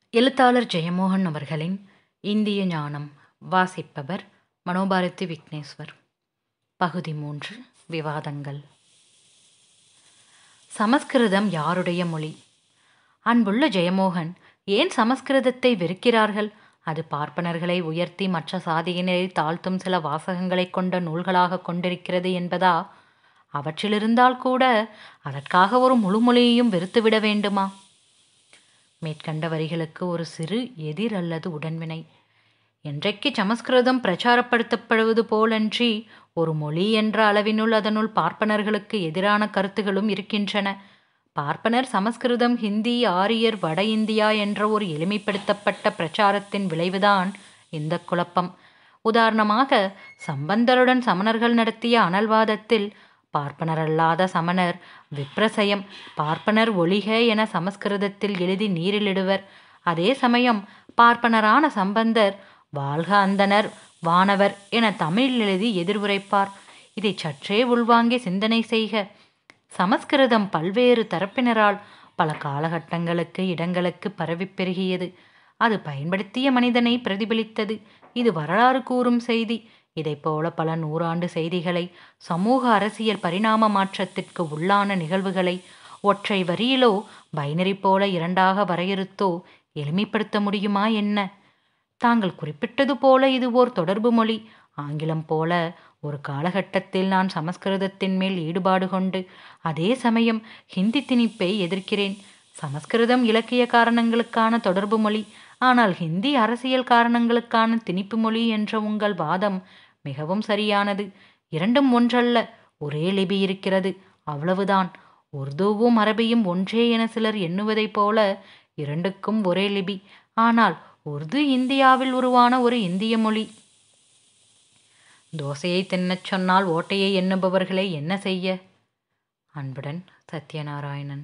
எழுத்தாளர் ஜெயமோகன் அவர்களின் இந்திய ஞானம் வாசிப்பவர் மனோபாரதி விக்னேஸ்வர் பகுதி மூன்று விவாதங்கள் சமஸ்கிருதம் யாருடைய மொழி அன்புள்ள ஜெயமோகன் ஏன் சமஸ்கிருதத்தை வெறுக்கிறார்கள் அது பார்ப்பனர்களை உயர்த்தி மற்ற சாதியினரை தாழ்த்தும் சில வாசகங்களைக் கொண்ட நூல்களாக கொண்டிருக்கிறது என்பதா அவற்றிலிருந்தால் கூட அதற்காக ஒரு முழுமொழியையும் வெறுத்துவிட வேண்டுமா மேற்கண்ட வரிகளுக்கு ஒரு சிறு எதிர் அல்லது உடன்வினை என்றைக்கு சமஸ்கிருதம் பிரச்சாரப்படுத்தப்படுவது போலன்றி ஒரு மொழி என்ற அளவினுள் அதனுள் பார்ப்பனர்களுக்கு எதிரான கருத்துகளும் இருக்கின்றன பார்ப்பனர் சமஸ்கிருதம் ஹிந்தி ஆரியர் வட இந்தியா என்ற ஒரு எளிமைப்படுத்தப்பட்ட பிரச்சாரத்தின் விளைவுதான் இந்த குழப்பம் உதாரணமாக சம்பந்தருடன் சமணர்கள் நடத்திய அனல்வாதத்தில் பார்ப்பனரல்லாத சமணர் விப்ரசயம் பார்ப்பனர் ஒளிக என சமஸ்கிருதத்தில் எழுதி நீரிலிடுவர் அதே சமயம் பார்ப்பனரான சம்பந்தர் வாழ்க அந்தனர் வானவர் என தமிழில் எழுதி எதிர்வுரைப்பார் இதை சற்றே உள்வாங்கி சிந்தனை செய்க சமஸ்கிருதம் பல்வேறு தரப்பினரால் பல காலகட்டங்களுக்கு இடங்களுக்கு பரவி பெருகியது அது பயன்படுத்திய மனிதனை பிரதிபலித்தது இது வரலாறு கூறும் செய்தி இதைப்போல பல நூறாண்டு செய்திகளை சமூக அரசியல் பரிணாம மாற்றத்திற்கு உள்ளான நிகழ்வுகளை ஒற்றை வரியிலோ பைனரி போல இரண்டாக வரையறுத்தோ எளிமைப்படுத்த முடியுமா என்ன தாங்கள் குறிப்பிட்டது போல இது ஓர் தொடர்பு மொழி ஆங்கிலம் போல ஒரு காலகட்டத்தில் நான் சமஸ்கிருதத்தின் மேல் ஈடுபாடு கொண்டு அதே சமயம் ஹிந்தி திணிப்பை எதிர்க்கிறேன் சமஸ்கிருதம் இலக்கிய காரணங்களுக்கான தொடர்பு மொழி ஆனால் ஹிந்தி அரசியல் காரணங்களுக்கான திணிப்பு மொழி என்ற உங்கள் வாதம் மிகவும் சரியானது இரண்டும் ஒன்றல்ல ஒரே லிபி இருக்கிறது அவ்வளவுதான் உருதுவும் அரபியும் ஒன்றே என சிலர் எண்ணுவதைப் போல இரண்டுக்கும் ஒரே லிபி ஆனால் உருது இந்தியாவில் உருவான ஒரு இந்திய மொழி தோசையை தின்னச் சொன்னால் ஓட்டையை எண்ணுபவர்களை என்ன செய்ய அன்புடன் சத்யநாராயணன்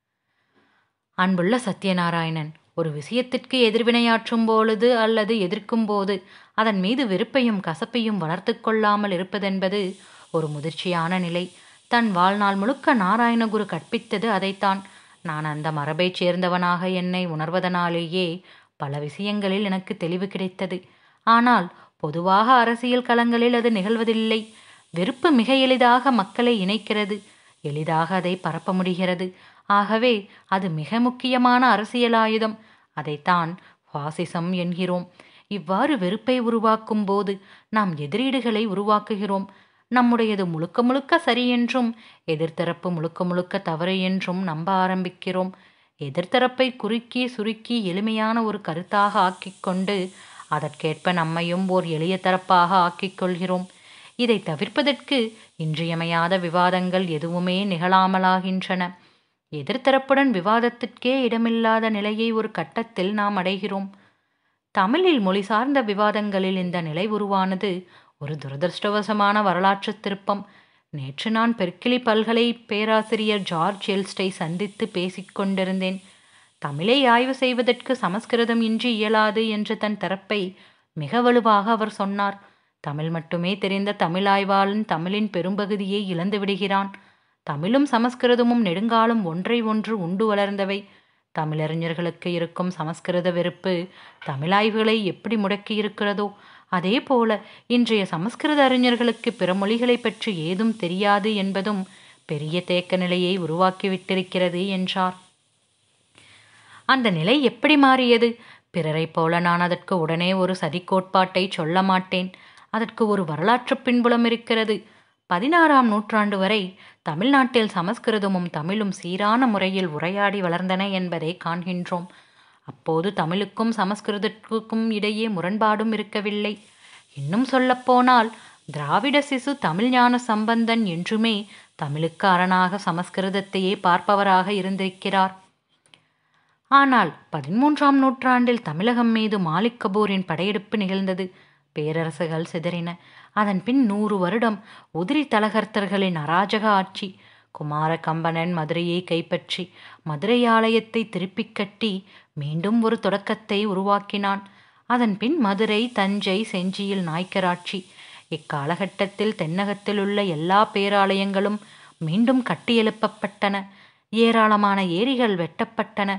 அன்புள்ள சத்யநாராயணன் ஒரு விஷயத்திற்கு எதிர்வினையாற்றும் பொழுது அல்லது எதிர்க்கும் போது அதன் மீது வெறுப்பையும் கசப்பையும் வளர்த்து கொள்ளாமல் இருப்பதென்பது ஒரு முதிர்ச்சியான நிலை தன் வாழ்நாள் முழுக்க நாராயணகுரு கற்பித்தது அதைத்தான் நான் அந்த மரபைச் சேர்ந்தவனாக என்னை உணர்வதனாலேயே பல விஷயங்களில் எனக்கு தெளிவு கிடைத்தது ஆனால் பொதுவாக அரசியல் களங்களில் அது நிகழ்வதில்லை வெறுப்பு மிக எளிதாக மக்களை இணைக்கிறது எளிதாக அதை பரப்ப முடிகிறது ஆகவே அது மிக முக்கியமான அரசியல் ஆயுதம் அதைத்தான் பாசிசம் என்கிறோம் இவ்வாறு வெறுப்பை உருவாக்கும் போது நாம் எதிரீடுகளை உருவாக்குகிறோம் நம்முடையது முழுக்க முழுக்க சரி என்றும் எதிர்த்தரப்பு முழுக்க முழுக்க தவறு என்றும் நம்ப ஆரம்பிக்கிறோம் எதிர்த்தரப்பை குறுக்கி சுருக்கி எளிமையான ஒரு கருத்தாக ஆக்கிக்கொண்டு அதற்கேற்ப நம்மையும் ஓர் எளிய தரப்பாக ஆக்கிக் கொள்கிறோம் இதை தவிர்ப்பதற்கு இன்றியமையாத விவாதங்கள் எதுவுமே நிகழாமலாகின்றன எதிர்த்தரப்புடன் விவாதத்திற்கே இடமில்லாத நிலையை ஒரு கட்டத்தில் நாம் அடைகிறோம் தமிழில் மொழி சார்ந்த விவாதங்களில் இந்த நிலை உருவானது ஒரு துரதிருஷ்டவசமான வரலாற்று திருப்பம் நேற்று நான் பெர்கிலி பல்கலை பேராசிரியர் ஜார்ஜ் எல்ஸ்டை சந்தித்து பேசிக்கொண்டிருந்தேன் தமிழை ஆய்வு செய்வதற்கு சமஸ்கிருதம் இன்றி இயலாது என்ற தன் தரப்பை மிக வலுவாக அவர் சொன்னார் தமிழ் மட்டுமே தெரிந்த தமிழ் ஆய்வாளன் தமிழின் பெரும்பகுதியை இழந்து விடுகிறான் தமிழும் சமஸ்கிருதமும் நெடுங்காலம் ஒன்றை ஒன்று உண்டு வளர்ந்தவை தமிழறிஞர்களுக்கு இருக்கும் சமஸ்கிருத வெறுப்பு தமிழாய்வுகளை எப்படி முடக்கி இருக்கிறதோ அதே போல இன்றைய சமஸ்கிருத அறிஞர்களுக்கு பிற மொழிகளை பற்றி ஏதும் தெரியாது என்பதும் பெரிய தேக்க நிலையை உருவாக்கிவிட்டிருக்கிறது என்றார் அந்த நிலை எப்படி மாறியது பிறரைப் போல நான் அதற்கு உடனே ஒரு சதி கோட்பாட்டை சொல்ல மாட்டேன் அதற்கு ஒரு வரலாற்று பின்புலம் இருக்கிறது பதினாறாம் நூற்றாண்டு வரை தமிழ்நாட்டில் சமஸ்கிருதமும் தமிழும் சீரான முறையில் உரையாடி வளர்ந்தன என்பதை காண்கின்றோம் அப்போது தமிழுக்கும் சமஸ்கிருதத்துக்கும் இடையே முரண்பாடும் இருக்கவில்லை இன்னும் சொல்லப்போனால் திராவிட சிசு தமிழ் ஞான சம்பந்தன் என்றுமே தமிழுக்கு அரணாக சமஸ்கிருதத்தையே பார்ப்பவராக இருந்திருக்கிறார் ஆனால் பதிமூன்றாம் நூற்றாண்டில் தமிழகம் மீது மாலிக் கபூரின் படையெடுப்பு நிகழ்ந்தது பேரரசுகள் சிதறின அதன் பின் நூறு வருடம் உதிரி தலகர்த்தர்களின் அராஜக ஆட்சி குமார கம்பனன் மதுரையை கைப்பற்றி மதுரை ஆலயத்தை திருப்பிக் கட்டி மீண்டும் ஒரு தொடக்கத்தை உருவாக்கினான் அதன் பின் மதுரை தஞ்சை செஞ்சியில் நாய்க்கராட்சி இக்காலகட்டத்தில் தென்னகத்தில் உள்ள எல்லா பேராலயங்களும் மீண்டும் கட்டியெழுப்பப்பட்டன ஏராளமான ஏரிகள் வெட்டப்பட்டன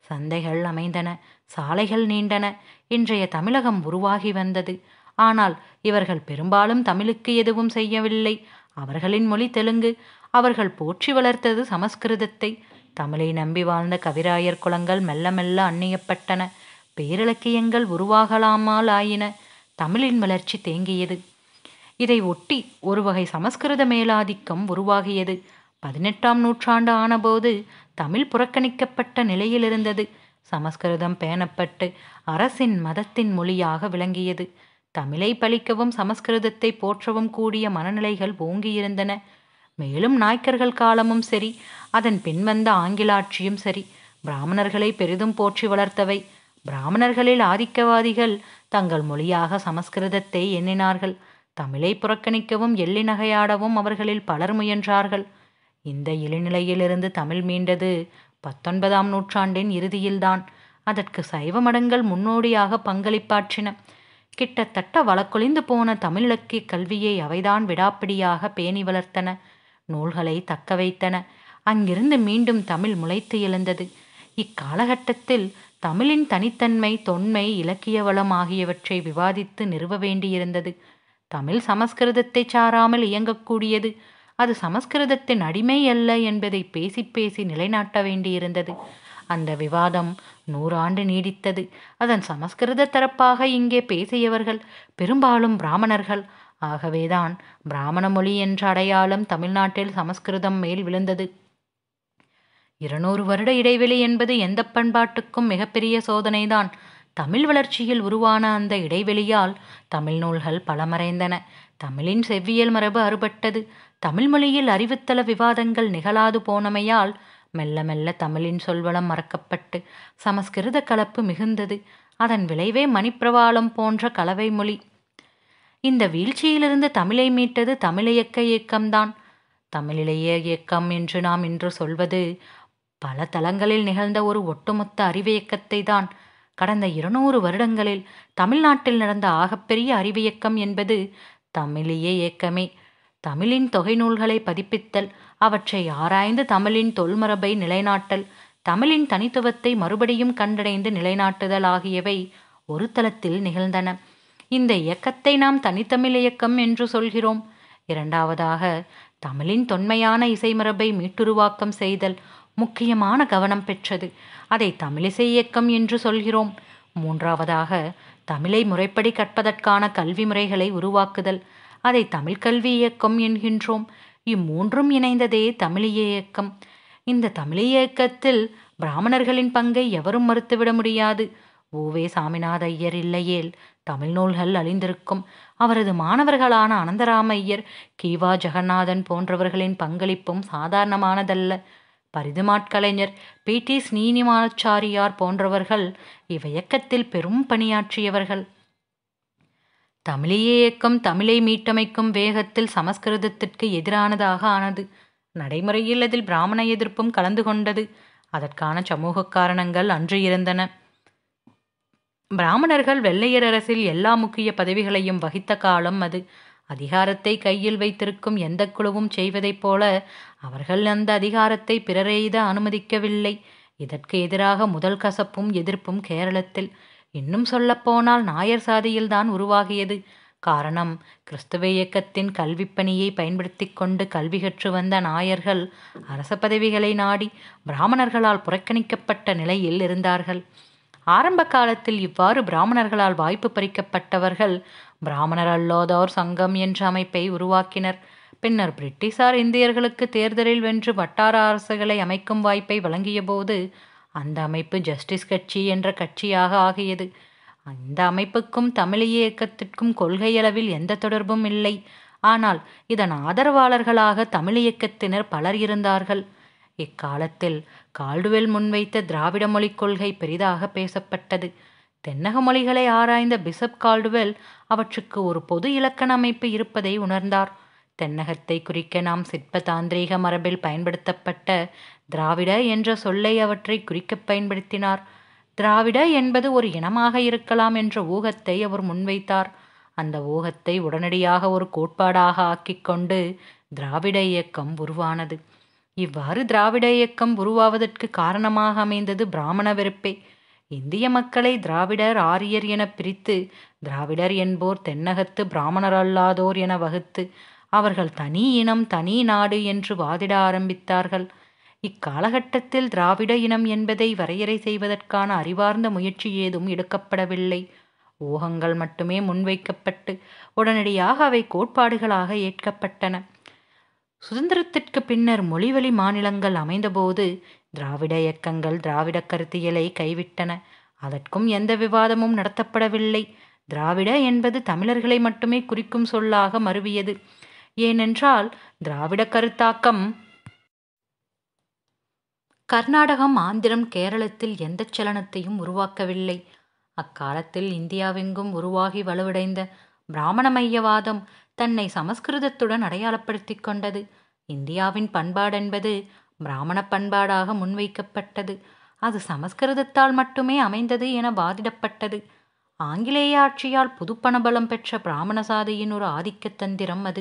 சந்தைகள் அமைந்தன சாலைகள் நீண்டன இன்றைய தமிழகம் உருவாகி வந்தது ஆனால் இவர்கள் பெரும்பாலும் தமிழுக்கு எதுவும் செய்யவில்லை அவர்களின் மொழி தெலுங்கு அவர்கள் போற்றி வளர்த்தது சமஸ்கிருதத்தை தமிழை நம்பி வாழ்ந்த கவிராயர் குலங்கள் மெல்ல மெல்ல அந்நியப்பட்டன பேரிலக்கியங்கள் உருவாகலாமால் ஆயின தமிழின் வளர்ச்சி தேங்கியது இதை ஒட்டி ஒரு வகை சமஸ்கிருத மேலாதிக்கம் உருவாகியது பதினெட்டாம் நூற்றாண்டு ஆனபோது தமிழ் புறக்கணிக்கப்பட்ட நிலையில் இருந்தது சமஸ்கிருதம் பேணப்பட்டு அரசின் மதத்தின் மொழியாக விளங்கியது தமிழை பழிக்கவும் சமஸ்கிருதத்தை போற்றவும் கூடிய மனநிலைகள் ஓங்கியிருந்தன மேலும் நாய்க்கர்கள் காலமும் சரி அதன் பின்வந்த ஆங்கில ஆட்சியும் சரி பிராமணர்களை பெரிதும் போற்றி வளர்த்தவை பிராமணர்களில் ஆதிக்கவாதிகள் தங்கள் மொழியாக சமஸ்கிருதத்தை எண்ணினார்கள் தமிழை புறக்கணிக்கவும் எள்ளி நகையாடவும் அவர்களில் பலர் முயன்றார்கள் இந்த இழிநிலையிலிருந்து தமிழ் மீண்டது பத்தொன்பதாம் நூற்றாண்டின் இறுதியில்தான் அதற்கு சைவ மடங்கள் முன்னோடியாக பங்களிப்பாற்றின கிட்டத்தட்ட வழக்கொழிந்து போன தமிழிலக்கிய கல்வியை அவைதான் விடாப்பிடியாக பேணி வளர்த்தன நூல்களை தக்க வைத்தன அங்கிருந்து மீண்டும் தமிழ் முளைத்து எழுந்தது இக்காலகட்டத்தில் தமிழின் தனித்தன்மை தொன்மை இலக்கிய வளம் ஆகியவற்றை விவாதித்து நிறுவ வேண்டியிருந்தது தமிழ் சமஸ்கிருதத்தை சாராமல் இயங்கக்கூடியது அது சமஸ்கிருதத்தின் அடிமை அல்ல என்பதை பேசி பேசி நிலைநாட்ட வேண்டியிருந்தது அந்த விவாதம் நூறாண்டு நீடித்தது அதன் சமஸ்கிருத தரப்பாக இங்கே பேசியவர்கள் பெரும்பாலும் பிராமணர்கள் ஆகவேதான் பிராமண மொழி என்ற அடையாளம் தமிழ்நாட்டில் சமஸ்கிருதம் மேல் விழுந்தது இருநூறு வருட இடைவெளி என்பது எந்த பண்பாட்டுக்கும் மிகப்பெரிய சோதனைதான் தமிழ் வளர்ச்சியில் உருவான அந்த இடைவெளியால் தமிழ் நூல்கள் பலமறைந்தன தமிழின் செவ்வியல் மரபு அறுபட்டது தமிழ் மொழியில் அறிவுத்தள விவாதங்கள் நிகழாது போனமையால் மெல்ல மெல்ல தமிழின் சொல்வளம் மறக்கப்பட்டு சமஸ்கிருத கலப்பு மிகுந்தது அதன் விளைவே மணிப்பிரவாளம் போன்ற கலவை மொழி இந்த வீழ்ச்சியிலிருந்து தமிழை மீட்டது தமிழியக்க இயக்கம்தான் தமிழிலேய இயக்கம் என்று நாம் இன்று சொல்வது பல தளங்களில் நிகழ்ந்த ஒரு ஒட்டுமொத்த அறிவியக்கத்தை தான் கடந்த இருநூறு வருடங்களில் தமிழ்நாட்டில் நடந்த ஆகப்பெரிய அறிவியக்கம் என்பது தமிழிய இயக்கமே தமிழின் தொகை நூல்களை பதிப்பித்தல் அவற்றை ஆராய்ந்து தமிழின் தொல்மரபை நிலைநாட்டல் தமிழின் தனித்துவத்தை மறுபடியும் கண்டடைந்து நிலைநாட்டுதல் ஆகியவை ஒரு தளத்தில் நிகழ்ந்தன இந்த இயக்கத்தை நாம் தனித்தமிழ் இயக்கம் என்று சொல்கிறோம் இரண்டாவதாக தமிழின் தொன்மையான இசைமரபை மீட்டுருவாக்கம் செய்தல் முக்கியமான கவனம் பெற்றது அதை தமிழிசை இயக்கம் என்று சொல்கிறோம் மூன்றாவதாக தமிழை முறைப்படி கற்பதற்கான கல்வி முறைகளை உருவாக்குதல் அதை தமிழ் கல்வி இயக்கம் என்கின்றோம் இம்மூன்றும் இணைந்ததே தமிழிய இயக்கம் இந்த தமிழிய இயக்கத்தில் பிராமணர்களின் பங்கை எவரும் மறுத்துவிட முடியாது ஓவே சாமிநாத ஐயர் இல்லையேல் தமிழ் நூல்கள் அழிந்திருக்கும் அவரது மாணவர்களான அனந்தராம ஐயர் கீவா ஜெகநாதன் போன்றவர்களின் பங்களிப்பும் சாதாரணமானதல்ல பரிதுமாட்கலைஞர் பி டி ஸ்ரீனிவாச்சாரியார் போன்றவர்கள் இவ்வியக்கத்தில் பெரும் பணியாற்றியவர்கள் தமிழிய இயக்கம் தமிழை மீட்டமைக்கும் வேகத்தில் சமஸ்கிருதத்திற்கு எதிரானதாக ஆனது நடைமுறையில் அதில் பிராமண எதிர்ப்பும் கலந்து கொண்டது அதற்கான சமூக காரணங்கள் அன்று இருந்தன பிராமணர்கள் வெள்ளையர் அரசில் எல்லா முக்கிய பதவிகளையும் வகித்த காலம் அது அதிகாரத்தை கையில் வைத்திருக்கும் எந்த குழுவும் செய்வதைப் போல அவர்கள் அந்த அதிகாரத்தை பிறரெய்த அனுமதிக்கவில்லை இதற்கு எதிராக முதல் கசப்பும் எதிர்ப்பும் கேரளத்தில் இன்னும் சொல்லப்போனால் நாயர் சாதியில்தான் உருவாகியது காரணம் கிறிஸ்துவ இயக்கத்தின் கல்விப் பணியை பயன்படுத்தி கொண்டு கல்வி கற்று வந்த நாயர்கள் அரச பதவிகளை நாடி பிராமணர்களால் புறக்கணிக்கப்பட்ட நிலையில் இருந்தார்கள் ஆரம்ப காலத்தில் இவ்வாறு பிராமணர்களால் வாய்ப்பு பறிக்கப்பட்டவர்கள் பிராமணர் அல்லாதோர் சங்கம் என்ற அமைப்பை உருவாக்கினர் பின்னர் பிரிட்டிஷார் இந்தியர்களுக்கு தேர்தலில் வென்று வட்டார அரசுகளை அமைக்கும் வாய்ப்பை வழங்கியபோது அந்த அமைப்பு ஜஸ்டிஸ் கட்சி என்ற கட்சியாக ஆகியது அந்த அமைப்புக்கும் தமிழிய இயக்கத்திற்கும் கொள்கையளவில் எந்த தொடர்பும் இல்லை ஆனால் இதன் ஆதரவாளர்களாக தமிழ் இயக்கத்தினர் பலர் இருந்தார்கள் இக்காலத்தில் கால்டுவெல் முன்வைத்த திராவிட மொழிக் கொள்கை பெரிதாக பேசப்பட்டது தென்னக மொழிகளை ஆராய்ந்த பிசப் கால்டுவெல் அவற்றுக்கு ஒரு பொது இலக்கண அமைப்பு இருப்பதை உணர்ந்தார் தென்னகத்தை குறிக்க நாம் சிற்ப தாந்திரீக மரபில் பயன்படுத்தப்பட்ட திராவிட என்ற சொல்லை அவற்றை குறிக்கப் பயன்படுத்தினார் திராவிட என்பது ஒரு இனமாக இருக்கலாம் என்ற ஊகத்தை அவர் முன்வைத்தார் அந்த ஊகத்தை உடனடியாக ஒரு கோட்பாடாக ஆக்கிக்கொண்டு திராவிட இயக்கம் உருவானது இவ்வாறு திராவிட இயக்கம் உருவாவதற்கு காரணமாக அமைந்தது பிராமண வெறுப்பே இந்திய மக்களை திராவிடர் ஆரியர் என பிரித்து திராவிடர் என்போர் தென்னகத்து பிராமணர் அல்லாதோர் என வகுத்து அவர்கள் தனி இனம் தனி நாடு என்று வாதிட ஆரம்பித்தார்கள் இக்காலகட்டத்தில் திராவிட இனம் என்பதை வரையறை செய்வதற்கான அறிவார்ந்த முயற்சி ஏதும் எடுக்கப்படவில்லை ஊகங்கள் மட்டுமே முன்வைக்கப்பட்டு உடனடியாக அவை கோட்பாடுகளாக ஏற்கப்பட்டன சுதந்திரத்திற்கு பின்னர் மொழிவழி மாநிலங்கள் அமைந்தபோது திராவிட இயக்கங்கள் திராவிட கருத்தியலை கைவிட்டன அதற்கும் எந்த விவாதமும் நடத்தப்படவில்லை திராவிட என்பது தமிழர்களை மட்டுமே குறிக்கும் சொல்லாக மருவியது ஏனென்றால் திராவிட கருத்தாக்கம் கர்நாடகம் ஆந்திரம் கேரளத்தில் எந்த சலனத்தையும் உருவாக்கவில்லை அக்காலத்தில் இந்தியாவெங்கும் உருவாகி வலுவடைந்த பிராமண மையவாதம் தன்னை சமஸ்கிருதத்துடன் அடையாளப்படுத்திக் கொண்டது இந்தியாவின் பண்பாடென்பது பிராமண பண்பாடாக முன்வைக்கப்பட்டது அது சமஸ்கிருதத்தால் மட்டுமே அமைந்தது என வாதிடப்பட்டது ஆங்கிலேய ஆட்சியால் புதுப்பணபலம் பெற்ற பிராமண சாதியின் ஒரு ஆதிக்க தந்திரம் அது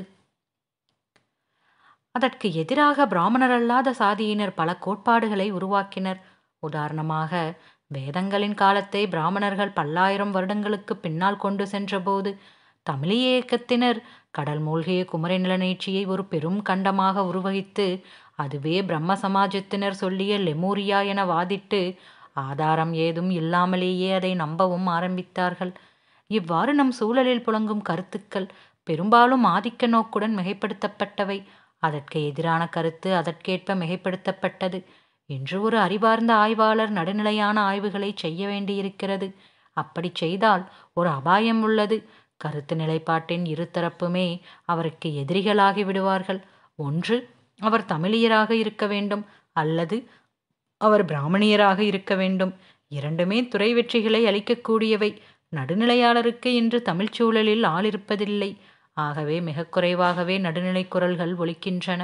அதற்கு எதிராக பிராமணர் அல்லாத சாதியினர் பல கோட்பாடுகளை உருவாக்கினர் உதாரணமாக வேதங்களின் காலத்தை பிராமணர்கள் பல்லாயிரம் வருடங்களுக்கு பின்னால் கொண்டு சென்றபோது தமிழிய இயக்கத்தினர் கடல் மூழ்கிய குமரி நிலநீட்சியை ஒரு பெரும் கண்டமாக உருவகித்து அதுவே பிரம்ம சமாஜத்தினர் சொல்லிய லெமூரியா என வாதிட்டு ஆதாரம் ஏதும் இல்லாமலேயே அதை நம்பவும் ஆரம்பித்தார்கள் இவ்வாறு நம் சூழலில் புழங்கும் கருத்துக்கள் பெரும்பாலும் ஆதிக்க நோக்குடன் மிகைப்படுத்தப்பட்டவை அதற்கு எதிரான கருத்து அதற்கேற்ப மிகைப்படுத்தப்பட்டது என்று ஒரு அறிவார்ந்த ஆய்வாளர் நடுநிலையான ஆய்வுகளை செய்ய வேண்டியிருக்கிறது அப்படி செய்தால் ஒரு அபாயம் உள்ளது கருத்து நிலைப்பாட்டின் இருதரப்புமே அவருக்கு எதிரிகளாகி விடுவார்கள் ஒன்று அவர் தமிழியராக இருக்க வேண்டும் அல்லது அவர் பிராமணியராக இருக்க வேண்டும் இரண்டுமே துறை வெற்றிகளை அளிக்கக்கூடியவை நடுநிலையாளருக்கு இன்று தமிழ்ச் சூழலில் ஆள் இருப்பதில்லை ஆகவே மிக குறைவாகவே நடுநிலை குரல்கள் ஒலிக்கின்றன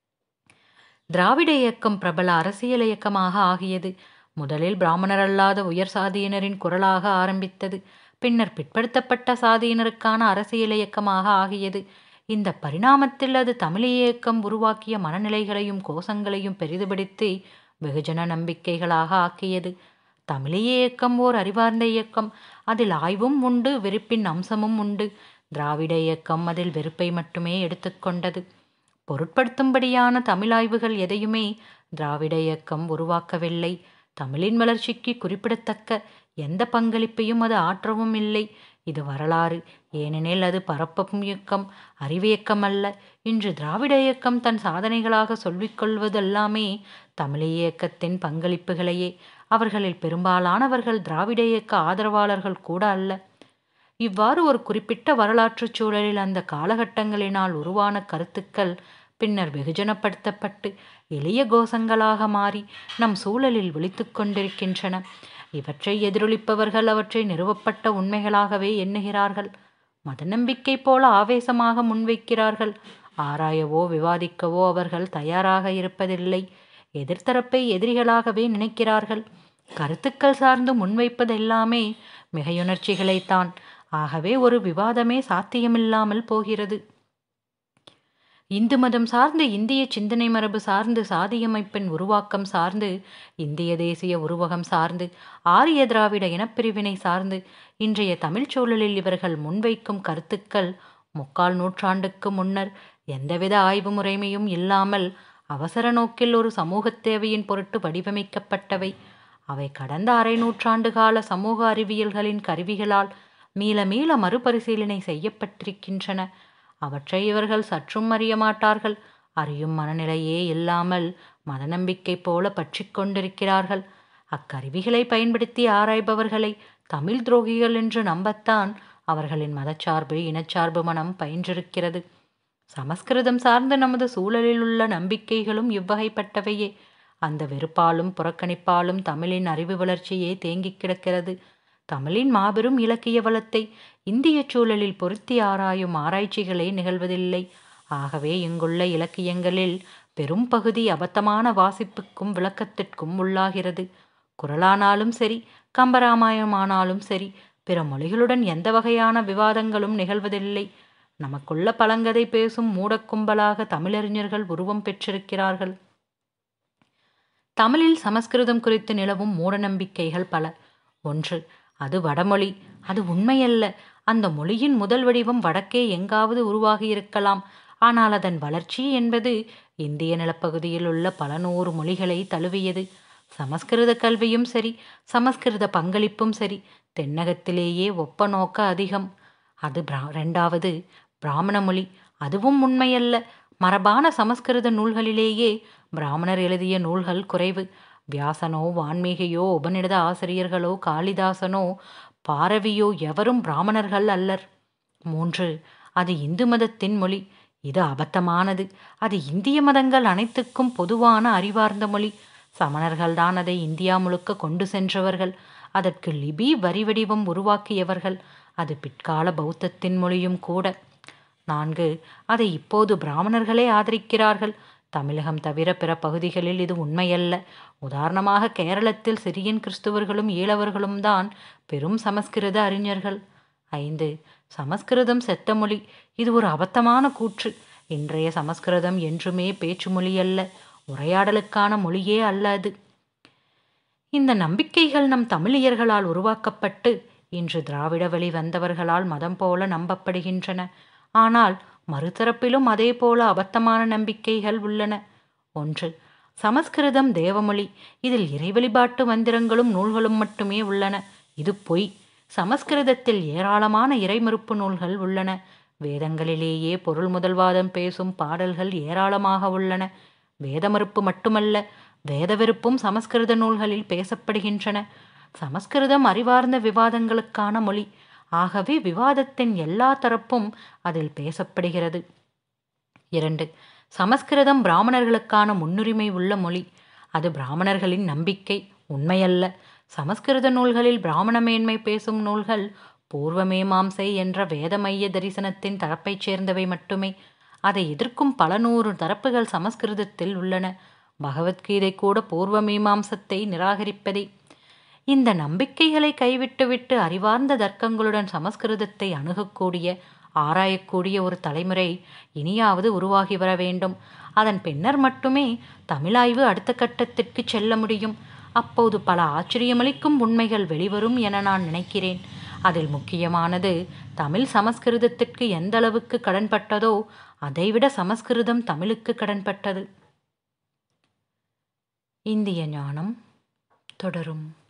திராவிட இயக்கம் பிரபல அரசியல் இயக்கமாக ஆகியது முதலில் பிராமணர் அல்லாத உயர் சாதியினரின் குரலாக ஆரம்பித்தது பின்னர் பிற்படுத்தப்பட்ட சாதியினருக்கான அரசியல் இயக்கமாக ஆகியது இந்த பரிணாமத்தில் அது தமிழ் இயக்கம் உருவாக்கிய மனநிலைகளையும் கோஷங்களையும் பெரிதுபடுத்தி வெகுஜன நம்பிக்கைகளாக ஆக்கியது தமிழிய இயக்கம் ஓர் அறிவார்ந்த இயக்கம் அதில் ஆய்வும் உண்டு வெறுப்பின் அம்சமும் உண்டு திராவிட இயக்கம் அதில் வெறுப்பை மட்டுமே எடுத்துக்கொண்டது பொருட்படுத்தும்படியான தமிழ் ஆய்வுகள் எதையுமே திராவிட இயக்கம் உருவாக்கவில்லை தமிழின் வளர்ச்சிக்கு குறிப்பிடத்தக்க எந்த பங்களிப்பையும் அது ஆற்றவும் இல்லை இது வரலாறு ஏனெனில் அது பரப்பும் இயக்கம் அறிவியக்கம் அல்ல இன்று திராவிட இயக்கம் தன் சாதனைகளாக சொல்லிக்கொள்வதெல்லாமே தமிழ் இயக்கத்தின் பங்களிப்புகளையே அவர்களில் பெரும்பாலானவர்கள் திராவிட இயக்க ஆதரவாளர்கள் கூட அல்ல இவ்வாறு ஒரு குறிப்பிட்ட வரலாற்றுச் சூழலில் அந்த காலகட்டங்களினால் உருவான கருத்துக்கள் பின்னர் வெகுஜனப்படுத்தப்பட்டு எளிய கோஷங்களாக மாறி நம் சூழலில் விழித்து கொண்டிருக்கின்றன இவற்றை எதிரொலிப்பவர்கள் அவற்றை நிறுவப்பட்ட உண்மைகளாகவே எண்ணுகிறார்கள் மத நம்பிக்கை போல ஆவேசமாக முன்வைக்கிறார்கள் ஆராயவோ விவாதிக்கவோ அவர்கள் தயாராக இருப்பதில்லை எதிர்த்தரப்பை எதிரிகளாகவே நினைக்கிறார்கள் கருத்துக்கள் சார்ந்து முன்வைப்பதெல்லாமே மிகையுணர்ச்சிகளைத்தான் ஆகவே ஒரு விவாதமே சாத்தியமில்லாமல் போகிறது இந்து மதம் சார்ந்து இந்திய சிந்தனை மரபு சார்ந்து சாதியமைப்பின் உருவாக்கம் சார்ந்து இந்திய தேசிய உருவகம் சார்ந்து ஆரிய திராவிட இனப்பிரிவினை சார்ந்து இன்றைய தமிழ்ச் சூழலில் இவர்கள் முன்வைக்கும் கருத்துக்கள் முக்கால் நூற்றாண்டுக்கு முன்னர் எந்தவித ஆய்வு முறைமையும் இல்லாமல் அவசர நோக்கில் ஒரு சமூகத் தேவையின் பொருட்டு வடிவமைக்கப்பட்டவை அவை கடந்த அரை நூற்றாண்டு கால சமூக அறிவியல்களின் கருவிகளால் மீள மீள மறுபரிசீலனை செய்யப்பட்டிருக்கின்றன அவற்றை இவர்கள் சற்றும் அறிய மாட்டார்கள் அறியும் மனநிலையே இல்லாமல் மத நம்பிக்கை போல பற்றி கொண்டிருக்கிறார்கள் அக்கருவிகளை பயன்படுத்தி ஆராய்பவர்களை தமிழ் துரோகிகள் என்று நம்பத்தான் அவர்களின் மதச்சார்பு இனச்சார்பு மனம் பயின்றிருக்கிறது சமஸ்கிருதம் சார்ந்த நமது சூழலில் உள்ள நம்பிக்கைகளும் இவ்வகைப்பட்டவையே அந்த வெறுப்பாலும் புறக்கணிப்பாலும் தமிழின் அறிவு வளர்ச்சியே தேங்கிக் கிடக்கிறது தமிழின் மாபெரும் இலக்கிய வளத்தை இந்திய சூழலில் பொருத்தி ஆராயும் ஆராய்ச்சிகளே நிகழ்வதில்லை ஆகவே இங்குள்ள இலக்கியங்களில் பெரும் பகுதி அபத்தமான வாசிப்புக்கும் விளக்கத்திற்கும் உள்ளாகிறது குரலானாலும் சரி கம்பராமாயணமானாலும் சரி பிற மொழிகளுடன் எந்த வகையான விவாதங்களும் நிகழ்வதில்லை நமக்குள்ள பழங்கதை பேசும் மூடக்கும்பலாக தமிழறிஞர்கள் உருவம் பெற்றிருக்கிறார்கள் தமிழில் சமஸ்கிருதம் குறித்து நிலவும் மூடநம்பிக்கைகள் பல ஒன்று அது வடமொழி அது உண்மையல்ல அந்த மொழியின் முதல் வடிவம் வடக்கே எங்காவது உருவாகியிருக்கலாம் ஆனால் அதன் வளர்ச்சி என்பது இந்திய நிலப்பகுதியில் உள்ள பல நூறு மொழிகளை தழுவியது சமஸ்கிருத கல்வியும் சரி சமஸ்கிருத பங்களிப்பும் சரி தென்னகத்திலேயே ஒப்ப நோக்க அதிகம் அது பிரா ரெண்டாவது பிராமண மொழி அதுவும் உண்மையல்ல மரபான சமஸ்கிருத நூல்களிலேயே பிராமணர் எழுதிய நூல்கள் குறைவு வியாசனோ வான்மீகியோ உபநிடத ஆசிரியர்களோ காளிதாசனோ பாரவியோ எவரும் பிராமணர்கள் அல்லர் மூன்று அது இந்து மதத்தின் மொழி இது அபத்தமானது அது இந்திய மதங்கள் அனைத்துக்கும் பொதுவான அறிவார்ந்த மொழி சமணர்கள்தான் அதை இந்தியா முழுக்க கொண்டு சென்றவர்கள் அதற்கு லிபி வரி வடிவம் உருவாக்கியவர்கள் அது பிற்கால பௌத்தத்தின் மொழியும் கூட நான்கு அதை இப்போது பிராமணர்களே ஆதரிக்கிறார்கள் தமிழகம் தவிர பிற பகுதிகளில் இது உண்மையல்ல உதாரணமாக கேரளத்தில் சிரியன் கிறிஸ்துவர்களும் ஈழவர்களும் தான் பெரும் சமஸ்கிருத அறிஞர்கள் ஐந்து சமஸ்கிருதம் செத்த மொழி இது ஒரு அபத்தமான கூற்று இன்றைய சமஸ்கிருதம் என்றுமே பேச்சு மொழி அல்ல உரையாடலுக்கான மொழியே அல்ல அது இந்த நம்பிக்கைகள் நம் தமிழியர்களால் உருவாக்கப்பட்டு இன்று திராவிட வழி வந்தவர்களால் மதம் போல நம்பப்படுகின்றன ஆனால் மறுதரப்பிலும் அதே போல அபத்தமான நம்பிக்கைகள் உள்ளன ஒன்று சமஸ்கிருதம் தேவமொழி இதில் இறை வழிபாட்டு மந்திரங்களும் நூல்களும் மட்டுமே உள்ளன இது பொய் சமஸ்கிருதத்தில் ஏராளமான இறைமறுப்பு நூல்கள் உள்ளன வேதங்களிலேயே பொருள் முதல்வாதம் பேசும் பாடல்கள் ஏராளமாக உள்ளன வேத மறுப்பு மட்டுமல்ல வேத வெறுப்பும் சமஸ்கிருத நூல்களில் பேசப்படுகின்றன சமஸ்கிருதம் அறிவார்ந்த விவாதங்களுக்கான மொழி ஆகவே விவாதத்தின் எல்லா தரப்பும் அதில் பேசப்படுகிறது இரண்டு சமஸ்கிருதம் பிராமணர்களுக்கான முன்னுரிமை உள்ள மொழி அது பிராமணர்களின் நம்பிக்கை உண்மையல்ல சமஸ்கிருத நூல்களில் பிராமண மேன்மை பேசும் நூல்கள் பூர்வ மீமாம்சை என்ற வேதமைய தரிசனத்தின் தரப்பைச் சேர்ந்தவை மட்டுமே அதை எதிர்க்கும் பல நூறு தரப்புகள் சமஸ்கிருதத்தில் உள்ளன பகவத்கீதை கூட பூர்வ மீமாம்சத்தை நிராகரிப்பதே இந்த நம்பிக்கைகளை கைவிட்டுவிட்டு அறிவார்ந்த தர்க்கங்களுடன் சமஸ்கிருதத்தை அணுகக்கூடிய ஆராயக்கூடிய ஒரு தலைமுறை இனியாவது உருவாகி வர வேண்டும் அதன் பின்னர் மட்டுமே தமிழாய்வு அடுத்த கட்டத்திற்கு செல்ல முடியும் அப்போது பல ஆச்சரியமளிக்கும் உண்மைகள் வெளிவரும் என நான் நினைக்கிறேன் அதில் முக்கியமானது தமிழ் சமஸ்கிருதத்திற்கு எந்த அளவுக்கு கடன்பட்டதோ அதைவிட சமஸ்கிருதம் தமிழுக்கு கடன்பட்டது இந்திய ஞானம் தொடரும்